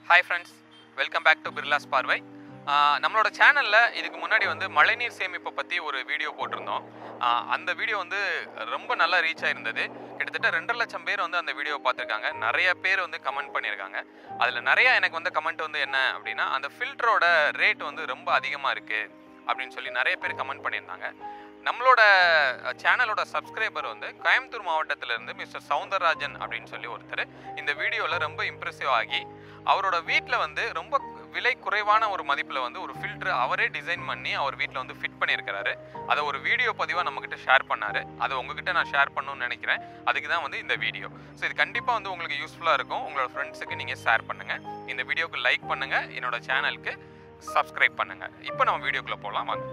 hi friends welcome back to Birlas Parvai ஆஹ் நம்மளோட சேனலில் இதுக்கு முன்னாடி வந்து மழைநீர் சேமிப்பை பற்றி ஒரு வீடியோ போட்டிருந்தோம் ஆஹ் அந்த வீடியோ வந்து ரொம்ப நல்லா ரீச் ஆயிருந்தது கிட்டத்தட்ட ரெண்டரை லட்சம் பேர் வந்து அந்த வீடியோ பார்த்துருக்காங்க நிறைய பேர் வந்து கமெண்ட் பண்ணியிருக்காங்க அதில் நிறைய எனக்கு வந்து கமெண்ட் வந்து என்ன அப்படின்னா அந்த ஃபில்டரோட ரேட் வந்து ரொம்ப அதிகமாக இருக்குது அப்படின்னு சொல்லி நிறைய பேர் கமெண்ட் பண்ணியிருந்தாங்க நம்மளோட சேனலோட சப்ஸ்கிரைபர் வந்து கோயம்புத்தூர் மாவட்டத்திலேருந்து மிஸ்டர் சவுந்தரராஜன் அப்படின்னு சொல்லி ஒருத்தர் இந்த வீடியோவில் ரொம்ப இம்ப்ரெசிவ் ஆகி அவரோட வீட்டில் வந்து ரொம்ப விலை குறைவான ஒரு மதிப்பில் வந்து ஒரு ஃபில்டர் அவரே டிசைன் பண்ணி அவர் வீட்டில் வந்து ஃபிட் பண்ணியிருக்கிறாரு அதை ஒரு வீடியோ பதிவாக நம்மக்கிட்ட ஷேர் பண்ணாரு அதை உங்ககிட்ட நான் ஷேர் பண்ணணும்னு நினைக்கிறேன் அதுக்கு தான் வந்து இந்த வீடியோ ஸோ இது கண்டிப்பாக வந்து உங்களுக்கு யூஸ்ஃபுல்லாக இருக்கும் உங்களோட ஃப்ரெண்ட்ஸுக்கு நீங்கள் ஷேர் பண்ணுங்கள் இந்த வீடியோக்கு லைக் பண்ணுங்கள் என்னோட சேனலுக்கு சப்ஸ்கிரைப் பண்ணுங்கள் இப்போ நம்ம வீடியோக்குள்ளே போகலாம் வாங்க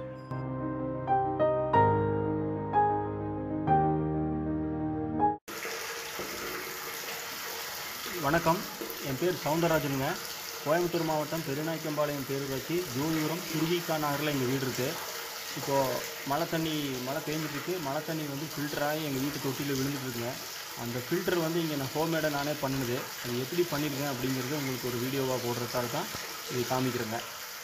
வணக்கம் என் பேர் சவுந்தரராஜனுங்க கோயம்புத்தூர் மாவட்டம் பெருநாய்க்கம்பாளையம் பேரூராட்சி ஜோதிபுரம் சுருகிக்கா நகரில் எங்கள் வீடு இருக்குது இப்போது மழை தண்ணி மழை பெஞ்சிட்டு இருக்கு மழை தண்ணி வந்து ஃபில்டர் ஆகி எங்கள் வீட்டு தொட்டியில் விழுந்துட்டு இருக்குங்க அந்த ஃபில்டர் வந்து இங்கே நான் ஹோம்மேடை நானே பண்ணுது அது எப்படி பண்ணியிருக்கேன் அப்படிங்கிறது உங்களுக்கு ஒரு வீடியோவாக போடுறதுக்காக தான் இது காமிக்கிறேங்க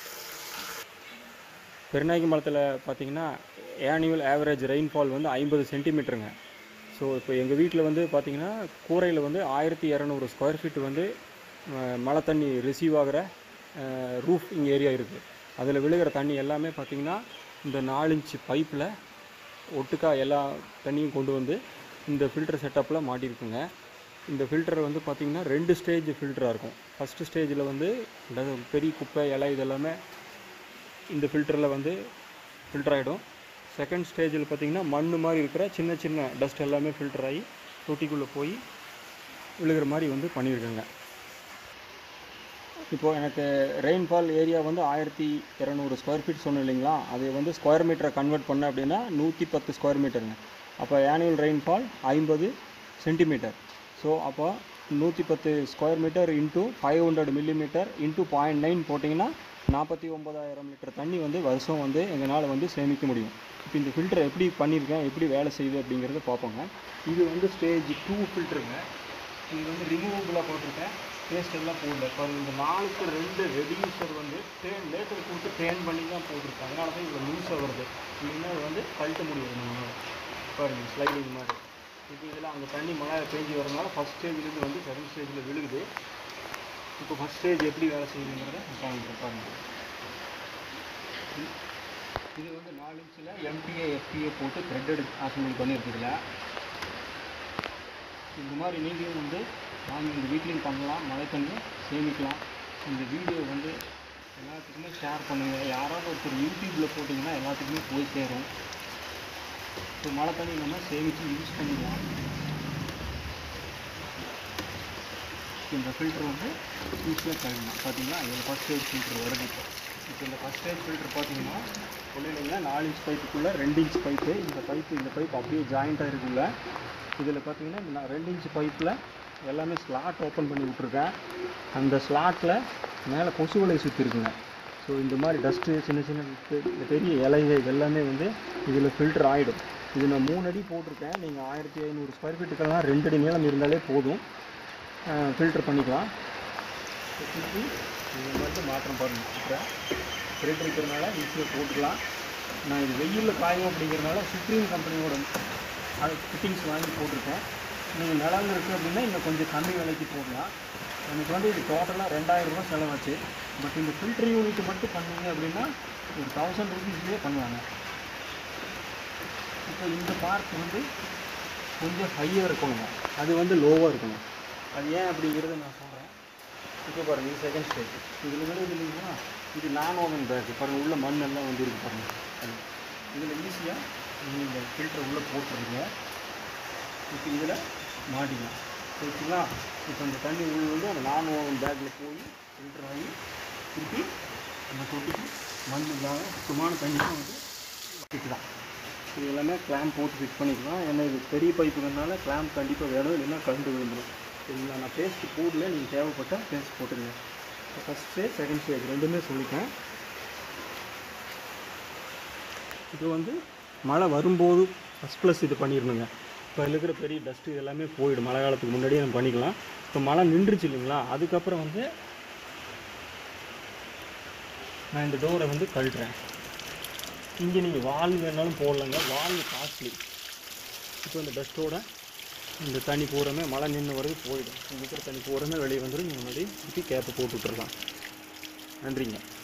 பெருநாய்க்கம்பாளத்தில் பார்த்தீங்கன்னா ஆனுவல் ஆவரேஜ் ரெயின்ஃபால் வந்து ஐம்பது சென்டிமீட்டருங்க ஸோ இப்போ எங்கள் வீட்டில் வந்து பார்த்தீங்கன்னா கூரையில் வந்து ஆயிரத்தி இரநூறு ஸ்கொயர் ஃபீட் வந்து அஹ், மழை தண்ணி ரிசீவ் ஆகிற ரூஃப் இங்கே ஏரியா இருக்குது அதில் விழுகிற தண்ணி எல்லாமே பார்த்திங்கன்னா இந்த நாலு இன்ச்சு பைப்பில் ஒட்டுக்கா எல்லா தண்ணியும் கொண்டு வந்து இந்த ஃபில்டர் செட்டப்பில் மாட்டியிருக்குங்க இந்த ஃபில்டர் வந்து பார்த்திங்கன்னா ரெண்டு ஸ்டேஜ் ஃபில்டராக இருக்கும் ஃபஸ்ட்டு ஸ்டேஜில் வந்து இந்த பெரிய குப்பை இலை இதெல்லாமே இந்த ஃபில்டரில் வந்து ஃபில்டர் ஆகிடும் செகண்ட் ஸ்டேஜில் பார்த்தீங்கன்னா மண் மாதிரி இருக்கிற சின்ன சின்ன டஸ்ட் எல்லாமே ஃபில்டர் ஆகி தொட்டிக்குள்ளே போய் விழுகிற மாதிரி வந்து பண்ணியிருக்கேங்க இப்போது எனக்கு ரெயின்ஃபால் ஏரியா வந்து ஆயிரத்தி இரநூறு ஸ்கொயர் ஃபீட் சொன்னேன் இல்லைங்களா அது வந்து ஸ்கொயர் மீட்டரை கன்வெர்ட் பண்ண அப்படின்னா நூற்றி பத்து ஸ்கொயர் மீட்டருங்க அப்போ ஆனுவல் ரெயின்ஃபால் ஐம்பது சென்டிமீட்டர் ஸோ அப்போ நூற்றி பத்து square metre into five hundred millimetre into point nine போட்டிங்கன்னா நாற்பத்தி ஒம்பதாயிரம் லிட்டர் தண்ணி வந்து வருஷம் வந்து எங்களால் வந்து சேமிக்க முடியும் இப்போ இந்த ஃபில்டர் எப்படி பண்ணியிருக்கேன் எப்படி வேலை செய்யுது அப்படிங்கிறத பார்ப்போங்க இது வந்து ஸ்டேஜ் டூ ஃபில்டருங்க இது வந்து ரிமூவபுளாக போட்டிருக்கேன் பேஸ்ட் எல்லாம் போடல இப்போ இந்த நாலுக்கு ரெண்டு ரெடியூசர் வந்து டேன் லேட்டர் கொடுத்து டேன் பண்ணி தான் போட்டிருக்கேன் அதனால தான் இவ்வளோ லூஸாக வருது இல்லைன்னா இது வந்து கழட்ட முடியாது நம்ம பாருங்க ஸ்லைடிங் மாதிரி இப்போ இதில் அங்கே தண்ணி மழை பேஞ்சி வரதுனால ஃபஸ்ட் ஸ்டேஜ்லேருந்து வந்து செகண்ட் ஸ்டேஜில் விழுகுது இப்போ ஃபஸ்ட் ஸ்டேஜ் எப்படி வேலை செய்யுதுங்கிறத காமிக்கிறேன் பாருங்க இது வந்து நாலு இன்ச்சில் எம்டிஏ எஃப்டிஏ போட்டு த்ரெட்டட் அசம்பிள் பண்ணியிருக்குதுல இந்த மாதிரி நீங்களும் வந்து வாங்கி இந்த வீட்லேயும் பண்ணலாம் மழை தண்ணியை சேமிக்கலாம் இந்த வீடியோ வந்து எல்லாத்துக்குமே ஷேர் பண்ணுங்கள் யாராவது ஒருத்தர் யூடியூப்பில் போட்டிங்கன்னா எல்லாத்துக்குமே போய் சேரும் ஸோ மழை தண்ணி நம்ம சேமித்து யூஸ் பண்ணிக்கலாம் இந்த ஃபில்டர் வந்து ஈஸியாக கழுவிடலாம் பார்த்தீங்களா இதில் ஃபஸ்ட் ஸ்டேஜ் ஃபில்டர் வருது இப்போ இப்போ இந்த ஃபஸ்ட் ஸ்டேஜ் ஃபில்டர் பார்த்தீங்கன்னா சொல்லிடுங்க நாலு இன்ச் பைப்புக்குள்ளே ரெண்டு இன்ச் பைப்பு இந்த பைப்பு இந்த பைப் அப்படியே ஜாயிண்ட்டாக இருக்குல்ல இதில் பார்த்தீங்கன்னா இந்த நான் ரெண்டு இன்ச் பைப்பில் எல்லாமே ஸ்லாட் ஓப்பன் பண்ணி விட்ருக்கேன் அந்த ஸ்லாட்டில் மேலே கொசு வலை சுற்றி இருக்குங்க ஸோ இந்த மாதிரி டஸ்ட்டு சின்ன சின்ன பெ- இந்த பெரிய இலைகள் இதெல்லாமே வந்து இதில் ஃபில்டர் ஆகிடும் இது நான் மூணு அடி போட்டிருக்கேன் நீங்கள் ஆயிரத்தி ஐநூறு ஸ்கொயர் ஃபீட்டுக்கெல்லாம் ரெண்டு அடி நீளம் இருந்தாலே போதும் ஃபில்டர் பண்ணிக்கலாம் சுற்றி இது மட்டும் மாற்றம் பாருங்கள் அப்புறம் ஃபில்டர் இருக்கிறதுனால ஈஸியாக போட்டுக்கலாம் நான் இது வெயிலில் காயும் அப்படிங்கிறனால சுப்ரீம் கம்பெனியோட அது ஃபிட்டிங்ஸ் வாங்கி போட்டிருக்கேன் நீங்கள் நிலம் இருக்குது அப்படின்னா இன்னும் கொஞ்சம் கம்மி விலைக்கு போடலாம் எனக்கு வந்து இது டோட்டலாக ரெண்டாயிரம் ரூபாய் செலவாச்சு பட் இந்த ஃபில்டர் யூனிட் மட்டும் பண்ணீங்க அப்படின்னா ஒரு தௌசண்ட் ருபீஸ்லேயே பண்ணுவாங்க இப்போ இந்த பார்க் வந்து கொஞ்சம் ஹையாக இருக்கணுங்க அது வந்து லோவாக இருக்கணும் அது ஏன் அப்படிங்கிறத நான் சொல்கிறேன் இப்போ பாருங்கள் இது செகண்ட் ஸ்டேஜ் இதில் விட இது இல்லைங்களா இது நான் ஓவன் பேக் பாருங்கள் உள்ள மண் எல்லாம் வந்து இருக்கு பாருங்கள் அது இதில் ஈஸியாக நீங்கள் இந்த ஃபில்டர் உள்ளே போட்டுருங்க இப்போ இதில் மாட்டிக்கலாம் ஓகேங்களா இப்போ இந்த தண்ணி உள்ள வந்து அந்த நான் ஓவன் பேக்கில் போய் ஃபில்டர் ஆகி திருப்பி அந்த தொட்டிக்கு மண் இல்லாமல் சுத்தமான தண்ணி தான் வந்து வச்சுக்கலாம் இது எல்லாமே கிளாம்ப் போட்டு ஃபிட் பண்ணிக்கலாம் ஏன்னா இது பெரிய பைப்புங்கிறதுனால கிளாம்ப் கண்டிப்பாக வேணும் இல்லைன்னா கரண்ட் விழுந்துடும் சரிங்களா நான் பேஸ்ட் போடல நீங்கள் தேவைப்பட்டால் பேஸ்ட் போட்டுருங்க ஃபஸ்ட் ஸ்டேஜ் செகண்ட் ஸ்டேஜ் ரெண்டுமே சொல்லிட்டேன் இது வந்து மழை வரும்போது ஃபஸ்ட் ப்ளஸ் இது பண்ணிடணுங்க இப்போ அதில் இருக்கிற பெரிய டஸ்ட்டு எல்லாமே போயிடும் மழை காலத்துக்கு முன்னாடியே நம்ம பண்ணிக்கலாம் இப்போ மழை நின்றுச்சு இல்லைங்களா அதுக்கப்புறம் வந்து நான் இந்த டோரை வந்து கழட்டுறேன் இங்கே நீங்கள் வால் வேணாலும் போடலாங்க வால் காஸ்ட்லி இப்போ இந்த டஸ்ட்டோட இந்த தண்ணி பூரமே மழை நின்று வரைக்கும் போயிடும் இங்க இருக்கிற தண்ணி பூரமே வெளியே வந்துடும் நீங்கள் முன்னாடி திருப்பி கேப்பை போட்டு விட்டுறலாம் நன்றிங்க